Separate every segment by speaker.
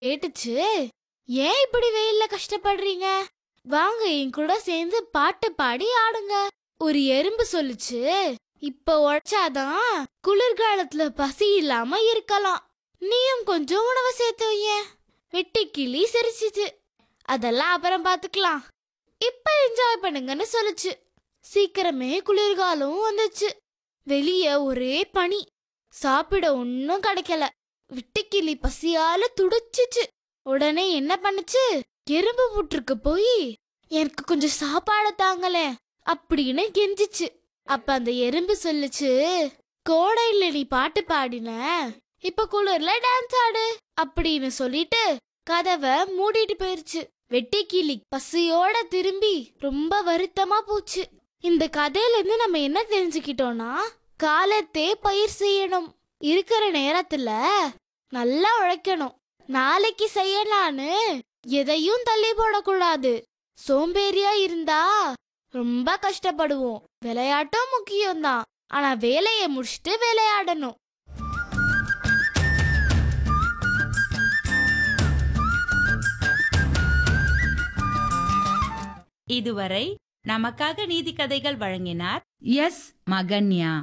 Speaker 1: கேட்டுச்சு ஏன் இப்படி வெயில்ல கஷ்டப்படுறீங்க வாங்க என் கூட சேர்ந்து பாட்டு பாடி ஆடுங்க ஒரு எறும்பு சொல்லுச்சு இப்ப உழைச்சாதான் குளிர்காலத்துல பசி இல்லாம இருக்கலாம் நீயும் கொஞ்சம் உணவை சேர்த்து வையேன் வெட்டி கிளி சிரிச்சுச்சு அதெல்லாம் அப்புறம் பாத்துக்கலாம் இப்ப என்ஜாய் பண்ணுங்கன்னு சொல்லுச்சு சீக்கிரமே குளிர்காலம் வந்துச்சு வெளிய ஒரே பனி சாப்பிட ஒன்னும் கிடைக்கல விட்டுக்கிளி பசியால துடிச்சுச்சு உடனே என்ன பண்ணுச்சு எறும்பு புற்றுக்கு போய் எனக்கு கொஞ்சம் சாப்பாடு தாங்களே அப்படின்னு கெஞ்சிச்சு அப்ப அந்த எறும்பு சொல்லுச்சு கோடையில நீ பாட்டு பாடின இப்ப குளிர்ல டான்ஸ் ஆடு அப்படின்னு சொல்லிட்டு கதவை மூடிட்டு போயிருச்சு வெட்டிக்கிளி பசியோட திரும்பி ரொம்ப வருத்தமா போச்சு இந்த கதையில இருந்து நம்ம என்ன தெரிஞ்சுக்கிட்டோம்னா காலத்தே பயிர் செய்யணும் இருக்கிற நேரத்துல நல்லா உழைக்கணும் நாளைக்கு செய்யலான்னு எதையும் தள்ளி போடக்கூடாது சோம்பேறியா இருந்தா ரொம்ப கஷ்டப்படுவோம் விளையாட்டும் முக்கியம்தான் ஆனா வேலையை முடிச்சுட்டு விளையாடணும்
Speaker 2: இதுவரை நமக்காக நீதி கதைகள் வழங்கினார் எஸ் மகன்யா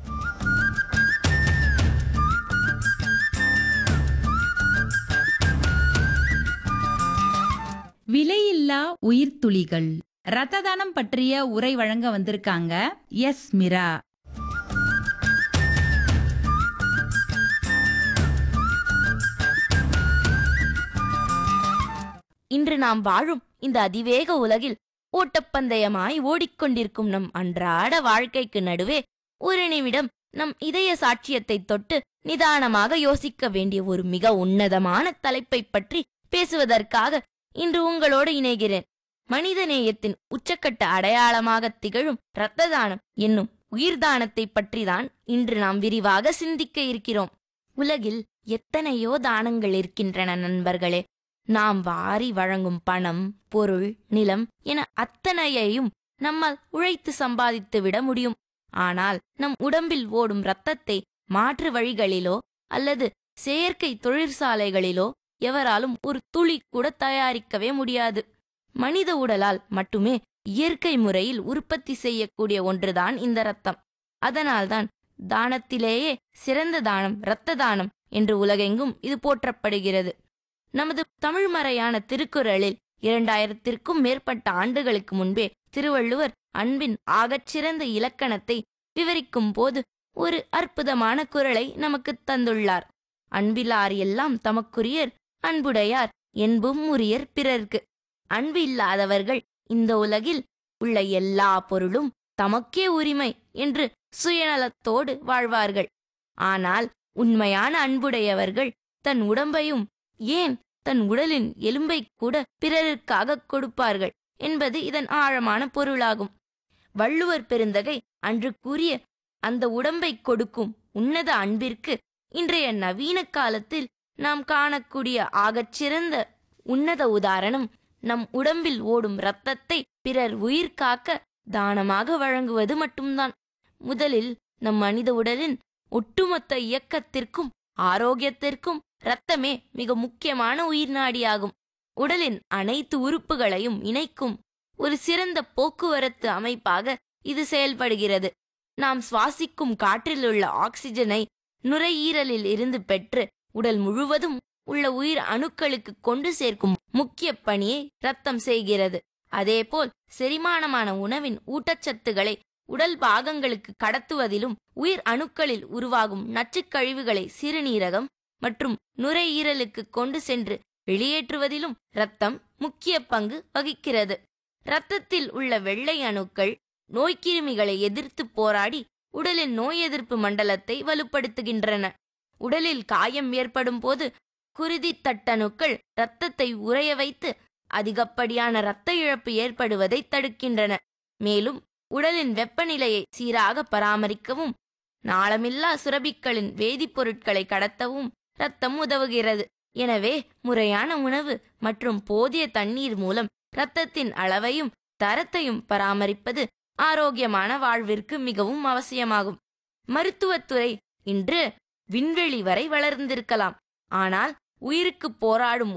Speaker 2: விலையில்லா உயிர்த்துளிகள் ரத்த தானம் பற்றிய உரை வழங்க வந்திருக்காங்க எஸ் மிரா
Speaker 3: இன்று நாம் வாழும் இந்த அதிவேக உலகில் ஓட்டப்பந்தயமாய் ஓடிக்கொண்டிருக்கும் நம் அன்றாட வாழ்க்கைக்கு நடுவே ஒரு நிமிடம் நம் இதய சாட்சியத்தை தொட்டு நிதானமாக யோசிக்க வேண்டிய ஒரு மிக உன்னதமான தலைப்பைப் பற்றி பேசுவதற்காக இன்று உங்களோடு இணைகிறேன் மனிதநேயத்தின் உச்சக்கட்ட அடையாளமாக திகழும் இரத்த தானம் என்னும் உயிர்தானத்தை பற்றிதான் இன்று நாம் விரிவாக சிந்திக்க இருக்கிறோம் உலகில் எத்தனையோ தானங்கள் இருக்கின்றன நண்பர்களே நாம் வாரி வழங்கும் பணம் பொருள் நிலம் என அத்தனையையும் நம்மால் உழைத்து சம்பாதித்து விட முடியும் ஆனால் நம் உடம்பில் ஓடும் இரத்தத்தை மாற்று வழிகளிலோ அல்லது செயற்கை தொழிற்சாலைகளிலோ எவராலும் ஒரு துளி கூட தயாரிக்கவே முடியாது மனித உடலால் மட்டுமே இயற்கை முறையில் உற்பத்தி செய்யக்கூடிய ஒன்றுதான் இந்த இரத்தம் அதனால்தான் தானத்திலேயே சிறந்த தானம் இரத்த தானம் என்று உலகெங்கும் இது போற்றப்படுகிறது நமது தமிழ்மறையான திருக்குறளில் இரண்டாயிரத்திற்கும் மேற்பட்ட ஆண்டுகளுக்கு முன்பே திருவள்ளுவர் அன்பின் ஆகச்சிறந்த இலக்கணத்தை விவரிக்கும் போது ஒரு அற்புதமான குரலை நமக்குத் தந்துள்ளார் அன்பிலார் எல்லாம் தமக்குரியர் அன்புடையார் என்பும் உரியர் பிறர்க்கு அன்பு இல்லாதவர்கள் இந்த உலகில் உள்ள எல்லா பொருளும் தமக்கே உரிமை என்று சுயநலத்தோடு வாழ்வார்கள் ஆனால் உண்மையான அன்புடையவர்கள் தன் உடம்பையும் ஏன் தன் உடலின் எலும்பை கூட பிறருக்காக கொடுப்பார்கள் என்பது இதன் ஆழமான பொருளாகும் வள்ளுவர் பெருந்தகை அன்று கூறிய அந்த உடம்பை கொடுக்கும் உன்னத அன்பிற்கு இன்றைய நவீன காலத்தில் நாம் காணக்கூடிய ஆகச்சிறந்த உன்னத உதாரணம் நம் உடம்பில் ஓடும் இரத்தத்தை பிறர் உயிர் காக்க தானமாக வழங்குவது மட்டும்தான் முதலில் நம் மனித உடலின் ஒட்டுமொத்த இயக்கத்திற்கும் ஆரோக்கியத்திற்கும் இரத்தமே மிக முக்கியமான உயிர் நாடியாகும் உடலின் அனைத்து உறுப்புகளையும் இணைக்கும் ஒரு சிறந்த போக்குவரத்து அமைப்பாக இது செயல்படுகிறது நாம் சுவாசிக்கும் காற்றில் உள்ள ஆக்சிஜனை நுரையீரலில் இருந்து பெற்று உடல் முழுவதும் உள்ள உயிர் அணுக்களுக்கு கொண்டு சேர்க்கும் முக்கிய பணியை இரத்தம் செய்கிறது அதேபோல் செரிமானமான உணவின் ஊட்டச்சத்துக்களை உடல் பாகங்களுக்கு கடத்துவதிலும் உயிர் அணுக்களில் உருவாகும் நச்சுக் கழிவுகளை சிறுநீரகம் மற்றும் நுரையீரலுக்கு கொண்டு சென்று வெளியேற்றுவதிலும் இரத்தம் முக்கிய பங்கு வகிக்கிறது இரத்தத்தில் உள்ள வெள்ளை அணுக்கள் நோய்க்கிருமிகளை எதிர்த்து போராடி உடலின் நோய் எதிர்ப்பு மண்டலத்தை வலுப்படுத்துகின்றன உடலில் காயம் ஏற்படும் போது குருதி தட்டணுக்கள் இரத்தத்தை உறைய வைத்து அதிகப்படியான இரத்த இழப்பு ஏற்படுவதை தடுக்கின்றன மேலும் உடலின் வெப்பநிலையை சீராக பராமரிக்கவும் நாளமில்லா சுரபிக்களின் வேதிப்பொருட்களை கடத்தவும் இரத்தம் உதவுகிறது எனவே முறையான உணவு மற்றும் போதிய தண்ணீர் மூலம் இரத்தத்தின் அளவையும் தரத்தையும் பராமரிப்பது ஆரோக்கியமான வாழ்விற்கு மிகவும் அவசியமாகும் மருத்துவத்துறை இன்று விண்வெளி வரை வளர்ந்திருக்கலாம் ஆனால் உயிருக்கு போராடும்